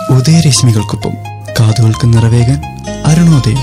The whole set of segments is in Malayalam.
ഉദയരശ്മികൾക്കൊപ്പം കാതുകൾക്ക് നിറവേകാൻ അരുണോദയം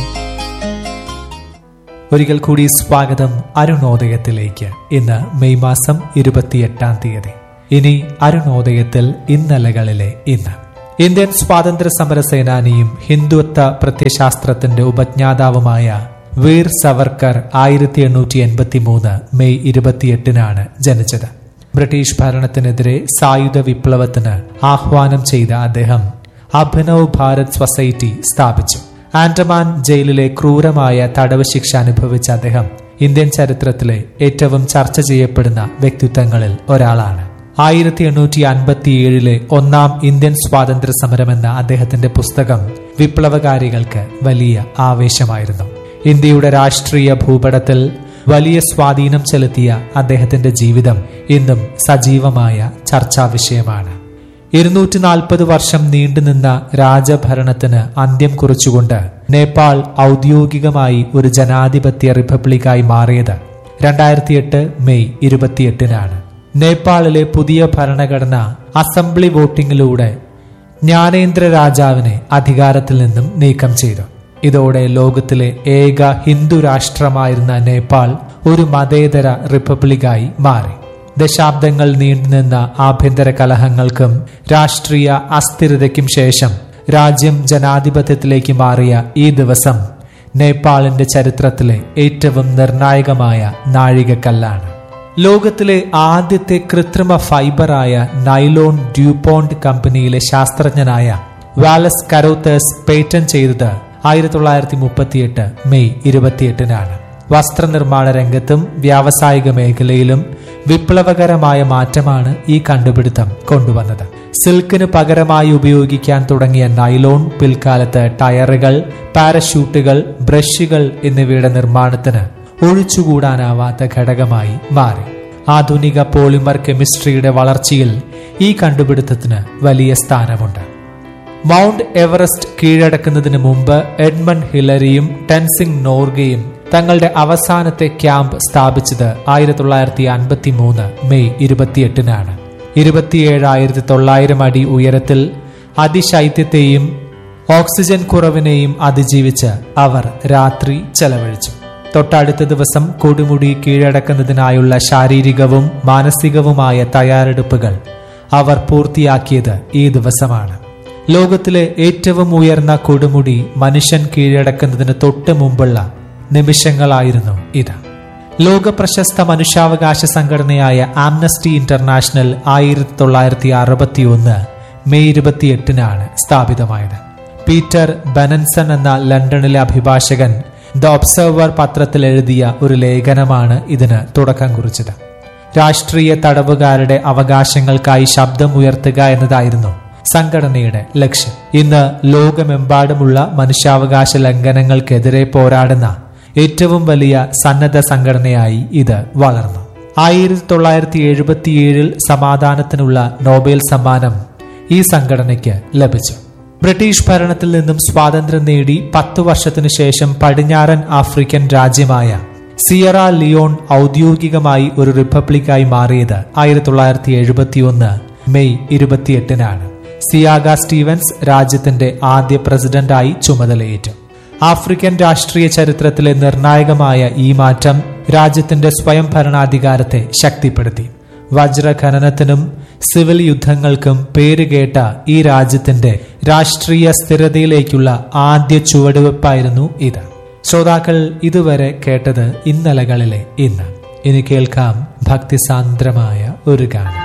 ഒരിക്കൽ കൂടി സ്വാഗതം അരുണോദയത്തിലേക്ക് ഇന്ന് മെയ് മാസം ഇരുപത്തിയെട്ടാം തീയതി ഇനി അരുണോദയത്തിൽ ഇന്നലകളിലെ ഇന്ന് ഇന്ത്യൻ സ്വാതന്ത്ര്യ സമര സേനാനിയും ഹിന്ദുത്വ പ്രത്യശാസ്ത്രത്തിന്റെ ഉപജ്ഞാതാവുമായ വീർ സവർക്കർ ആയിരത്തി എണ്ണൂറ്റി എൺപത്തി മൂന്ന് മെയ് ഇരുപത്തിയെട്ടിനാണ് ജനിച്ചത് ബ്രിട്ടീഷ് ഭരണത്തിനെതിരെ സായുധ വിപ്ലവത്തിന് ആഹ്വാനം ചെയ്ത അദ്ദേഹം അഭിനവ് ഭാരത് സൊസൈറ്റി സ്ഥാപിച്ചു ആൻഡമാൻ ജയിലിലെ ക്രൂരമായ തടവ് ശിക്ഷ അനുഭവിച്ച അദ്ദേഹം ഇന്ത്യൻ ചരിത്രത്തിലെ ഏറ്റവും ചർച്ച ചെയ്യപ്പെടുന്ന വ്യക്തിത്വങ്ങളിൽ ഒരാളാണ് ആയിരത്തി എണ്ണൂറ്റി അൻപത്തിയേഴിലെ ഒന്നാം ഇന്ത്യൻ സ്വാതന്ത്ര്യ സമരം എന്ന അദ്ദേഹത്തിന്റെ പുസ്തകം വിപ്ലവകാരികൾക്ക് വലിയ ആവേശമായിരുന്നു ഇന്ത്യയുടെ രാഷ്ട്രീയ ഭൂപടത്തിൽ വലിയ സ്വാധീനം ചെലുത്തിയ അദ്ദേഹത്തിന്റെ ജീവിതം ഇന്നും സജീവമായ ചർച്ചാ വിഷയമാണ് ഇരുന്നൂറ്റി നാൽപ്പത് വർഷം നീണ്ടുനിന്ന രാജഭരണത്തിന് അന്ത്യം കുറിച്ചുകൊണ്ട് നേപ്പാൾ ഔദ്യോഗികമായി ഒരു ജനാധിപത്യ റിപ്പബ്ലിക്കായി മാറിയത് രണ്ടായിരത്തി എട്ട് മെയ് ഇരുപത്തിയെട്ടിനാണ് നേപ്പാളിലെ പുതിയ ഭരണഘടന അസംബ്ലി വോട്ടിംഗിലൂടെ ജ്ഞാനേന്ദ്ര രാജാവിനെ അധികാരത്തിൽ നിന്നും നീക്കം ചെയ്തു ഇതോടെ ലോകത്തിലെ ഏക ഹിന്ദു രാഷ്ട്രമായിരുന്ന നേപ്പാൾ ഒരു മതേതര റിപ്പബ്ലിക്കായി മാറി ദശാബ്ദങ്ങൾ നീണ്ടുനിന്ന ആഭ്യന്തര കലഹങ്ങൾക്കും രാഷ്ട്രീയ അസ്ഥിരതയ്ക്കും ശേഷം രാജ്യം ജനാധിപത്യത്തിലേക്ക് മാറിയ ഈ ദിവസം നേപ്പാളിന്റെ ചരിത്രത്തിലെ ഏറ്റവും നിർണായകമായ നാഴികക്കല്ലാണ് ലോകത്തിലെ ആദ്യത്തെ കൃത്രിമ ഫൈബറായ നൈലോൺ ഡ്യൂപോണ്ട് കമ്പനിയിലെ ശാസ്ത്രജ്ഞനായ വാലസ് കരോത്തേഴ്സ് പേറ്റന്റ് ചെയ്തത് ആയിരത്തി തൊള്ളായിരത്തി മുപ്പത്തിയെട്ട് മെയ് ഇരുപത്തിയെട്ടിനാണ് വസ്ത്രനിർമ്മാണ രംഗത്തും വ്യാവസായിക മേഖലയിലും വിപ്ലവകരമായ മാറ്റമാണ് ഈ കണ്ടുപിടുത്തം കൊണ്ടുവന്നത് സിൽക്കിന് പകരമായി ഉപയോഗിക്കാൻ തുടങ്ങിയ നൈലോൺ പിൽക്കാലത്ത് ടയറുകൾ പാരഷൂട്ടുകൾ ബ്രഷുകൾ എന്നിവയുടെ നിർമ്മാണത്തിന് ഒഴിച്ചുകൂടാനാവാത്ത ഘടകമായി മാറി ആധുനിക പോളിമർ കെമിസ്ട്രിയുടെ വളർച്ചയിൽ ഈ കണ്ടുപിടുത്തത്തിന് വലിയ സ്ഥാനമുണ്ട് മൗണ്ട് എവറസ്റ്റ് കീഴടക്കുന്നതിന് മുമ്പ് എഡ്മണ്ട് ഹിലരിയും ടെൻസിംഗ് നോർഗയും തങ്ങളുടെ അവസാനത്തെ ക്യാമ്പ് സ്ഥാപിച്ചത് ആയിരത്തി തൊള്ളായിരത്തി അൻപത്തി മൂന്ന് മെയ് ഇരുപത്തിയെട്ടിനാണ് ഇരുപത്തിയേഴായിരത്തി തൊള്ളായിരം അടി ഉയരത്തിൽ അതിശൈത്യത്തെയും ഓക്സിജൻ കുറവിനെയും അതിജീവിച്ച് അവർ രാത്രി ചെലവഴിച്ചു തൊട്ടടുത്ത ദിവസം കൊടുമുടി കീഴടക്കുന്നതിനായുള്ള ശാരീരികവും മാനസികവുമായ തയ്യാറെടുപ്പുകൾ അവർ പൂർത്തിയാക്കിയത് ഈ ദിവസമാണ് ലോകത്തിലെ ഏറ്റവും ഉയർന്ന കൊടുമുടി മനുഷ്യൻ കീഴടക്കുന്നതിന് തൊട്ട് മുമ്പുള്ള നിമിഷങ്ങളായിരുന്നു ഇത് ലോക പ്രശസ്ത മനുഷ്യാവകാശ സംഘടനയായ ആംനസ്റ്റി ഇന്റർനാഷണൽ ആയിരത്തി തൊള്ളായിരത്തി അറുപത്തി ഒന്ന് മെയ് ഇരുപത്തിയെട്ടിനാണ് സ്ഥാപിതമായത് പീറ്റർ ബെനൻസൺ എന്ന ലണ്ടനിലെ അഭിഭാഷകൻ ദ ഒബ്സർവർ പത്രത്തിൽ എഴുതിയ ഒരു ലേഖനമാണ് ഇതിന് തുടക്കം കുറിച്ചത് രാഷ്ട്രീയ തടവുകാരുടെ അവകാശങ്ങൾക്കായി ശബ്ദം ഉയർത്തുക എന്നതായിരുന്നു സംഘടനയുടെ ലക്ഷ്യം ഇന്ന് ലോകമെമ്പാടുമുള്ള മനുഷ്യാവകാശ ലംഘനങ്ങൾക്കെതിരെ പോരാടുന്ന ഏറ്റവും വലിയ സന്നദ്ധ സംഘടനയായി ഇത് വളർന്നു ആയിരത്തി തൊള്ളായിരത്തി എഴുപത്തിയേഴിൽ സമാധാനത്തിനുള്ള നോബൽ സമ്മാനം ഈ സംഘടനയ്ക്ക് ലഭിച്ചു ബ്രിട്ടീഷ് ഭരണത്തിൽ നിന്നും സ്വാതന്ത്ര്യം നേടി പത്തു വർഷത്തിനു ശേഷം പടിഞ്ഞാറൻ ആഫ്രിക്കൻ രാജ്യമായ സിയറ ലിയോൺ ഔദ്യോഗികമായി ഒരു റിപ്പബ്ലിക്കായി മാറിയത് ആയിരത്തി തൊള്ളായിരത്തി എഴുപത്തിയൊന്ന് മെയ് ഇരുപത്തിയെട്ടിനാണ് സിയാഗ സ്റ്റീവൻസ് രാജ്യത്തിന്റെ ആദ്യ പ്രസിഡന്റായി ചുമതലയേറ്റു ആഫ്രിക്കൻ രാഷ്ട്രീയ ചരിത്രത്തിലെ നിർണായകമായ ഈ മാറ്റം രാജ്യത്തിന്റെ സ്വയം ഭരണാധികാരത്തെ ശക്തിപ്പെടുത്തി വജ്രഖനനത്തിനും സിവിൽ യുദ്ധങ്ങൾക്കും പേരുകേട്ട ഈ രാജ്യത്തിന്റെ രാഷ്ട്രീയ സ്ഥിരതയിലേക്കുള്ള ആദ്യ ചുവടുവെപ്പായിരുന്നു ഇത് ശ്രോതാക്കൾ ഇതുവരെ കേട്ടത് ഇന്നലകളിലെ ഇന്ന് ഇനി കേൾക്കാം ഭക്തിസാന്ദ്രമായ ഒരു ഗാനം